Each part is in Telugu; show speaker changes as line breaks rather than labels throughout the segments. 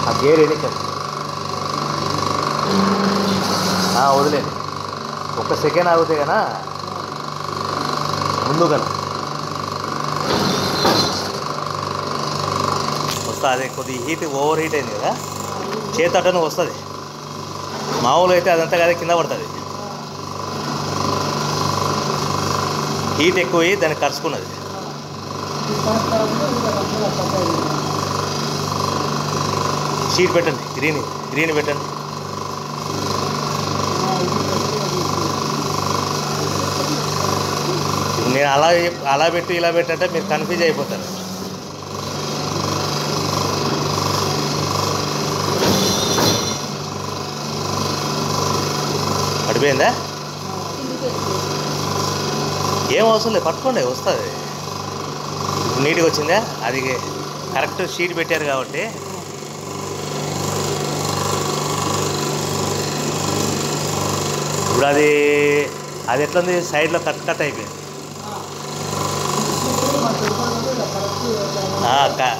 ఆ గేర్ ఎన్నికండి వదిలేండి ఒక్క సెకండ్ ఆగితే కన్నా ముందు కన్నా వస్తా అదే కొద్ది హీట్ ఓవర్ హీట్ అయింది కదా చేతటను వస్తుంది మామూలు అయితే అదంతా కదా కింద పడుతుంది హీట్ ఎక్కువ అయ్యి దాన్ని కరుచుకున్నది షీట్ పెట్టండి గ్రీన్ గ్రీన్ పెట్టండి నేను అలా చెప్- అలా పెట్టు ఇలా పెట్టంటే మీరు కన్ఫ్యూజ్ అయిపోతారు పడిపోయిందా ఏం అవసరం లేదు పట్టుకోండి వస్తుంది నీట్గా వచ్చిందా అది కరెక్ట్ షీట్ పెట్టారు కాబట్టి ఇప్పుడు అది అది ఎట్లుంది సైడ్లో కట్ కట్ అయిపోయింది ఆ, క-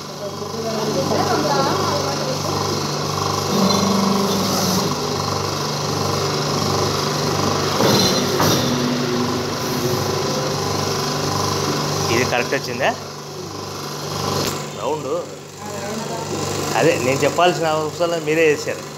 ఇది కరెక్ట్ వచ్చిందా రౌండ్ అదే నేను చెప్పాల్సిన అవసరం లేదు, మీరే చేశారు